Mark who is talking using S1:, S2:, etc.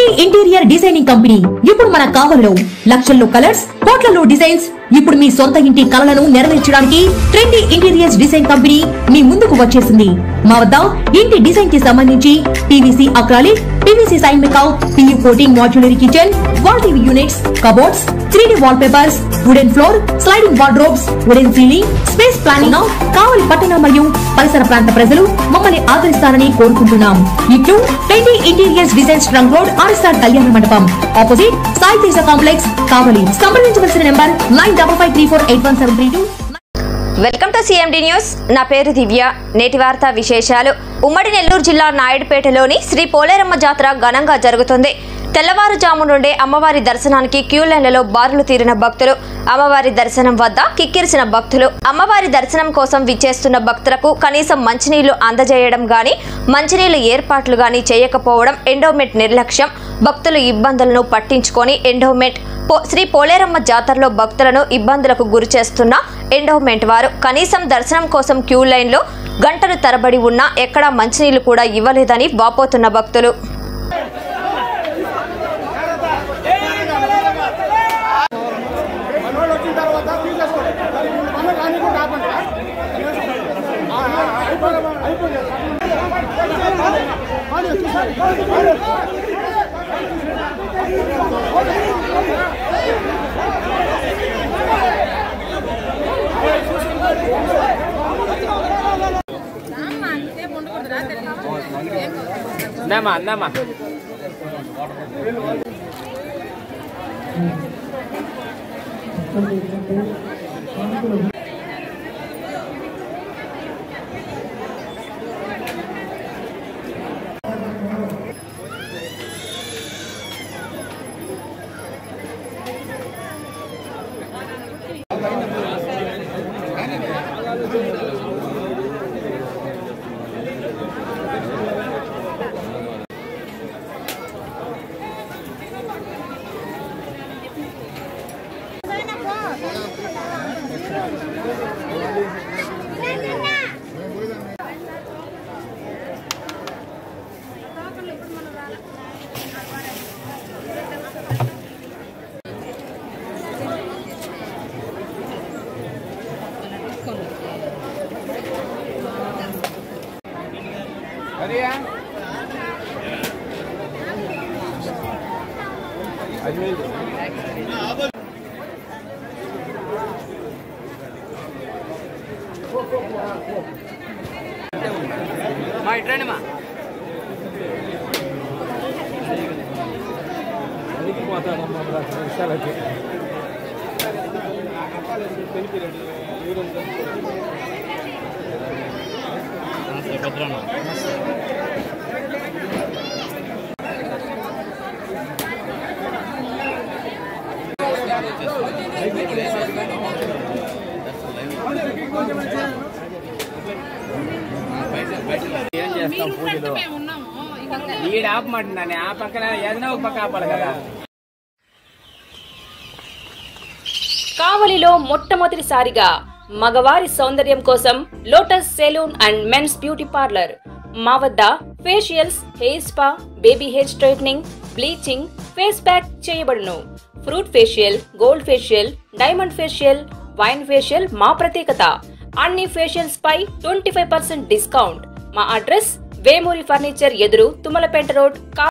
S1: Interior designing company ఇప్పుడు మన కావలిలో లక్షల్లో కలర్స్ కోట్లలో డిజైన్స్ ఇప్పుడు మీ సొంత ఇంటి కలలను నెరవేర్చడానికి ట్రెండీ ఇంటీరియర్స్ డిజైన్ కంపెనీ మీ ముందుకు వచ్చేసింది మా వద్ద ఇంటి డిజైన్ కి సంబంధించి పీవీసీ అక్రాలిక్ పీవీసీ సైన్ మేకౌ పియూ కోటింగ్ మాడ్యులరీ kitchen wall TV units cupboards three D wall papers wooden floor sliding wardrobes wooden ceiling space planning Kavali పట్టణ మరియు పరిసర ప్రాంత ప్రజలు మమ్మల్ని ఆదరిస్తారని కోరుకుంటున్నాం ఇట్లు ట్వంటీ ఇంటీరియర్స్ డిజైన్ స్ట్రంగ్ రోడ్ ఆర్ఎస్ఆర్ కళ్యాణ మండపం ఆపోజిట్ సాయి తేజ కాంప్లెక్స్ కావలి సంప్రదించవలసిన number nine double five three four eight one seven three two
S2: welcome to CMD news నా పేరు దివ్య నేటి వార్తా విశేషాలు ఉమ్మడి నెల్లూరు జిల్లా నాయుడుపేటలోని శ్రీ పోలేరమ్మ జాతర ఘనంగా జరుగుతుంది తెల్లవారుజాము నుండే అమ్మవారి దర్శనానికి క్యూ లైన్లలో బారులు తీరిన భక్తులు అమ్మవారి దర్శనం వద్ద కిక్కిరిసిన భక్తులు అమ్మవారి దర్శనం కోసం విచ్చేస్తున్న భక్తులకు కనీసం మంచినీళ్లు అందజేయడం గాని మంచినీళ్ల ఏర్పాట్లు గాని చేయకపోవడం ఎండోమెంట్ నిర్లక్ష్యం భక్తుల ఇబ్బందులను పట్టించుకొని ఎండోమెంట్ పో- శ్రీ పోలేరమ్మ జాతరలో భక్తులను ఇబ్బందులకు గురి చేస్తున్న ఎండోమెంట్ వారు కనీసం దర్శనం కోసం క్యూ లైన్లో గంటలు తరబడి ఉన్నా ఎక్కడా మంచినీళ్లు కూడా ఇవ్వలేదని వాపోతున్న భక్తులు
S3: మనోళ్ళు వచ్చిన తర్వాత తీసేసుకోండి మన కానీ కూడా ఆపండి ఆ, ఆ, అయిపోయింది, అయిపోయింది. ఆడు, చూసారు. ఆడు.
S4: అందామా అందామా అదియా మా ఇట్రండి మా ఏం చేస్తాం పూజలు ఈడ ఆపమంటున్నాను ఆ పక్కన ఏదైనా ఒక పక్క ఆపాలి కదా
S5: కావలిలో మొట్టమొదటిసారిగా మగవారి సౌందర్యం కోసం lotus salon and men's beauty parlour మా వద్ద facials hair spa baby hair straightening bleaching face pack చేయబడును fruit facial gold facial diamond facial wine facial మా ప్రత్యేకత అన్ని ఫేషియల్స్ పై ట్వంటీ ఫైవ్ పర్సెంట్ డిస్కౌంట్ మా అడ్రస్ వేమూరి ఫర్నిచర్ ఎదురు తుమ్మలపేట రోడ్ కా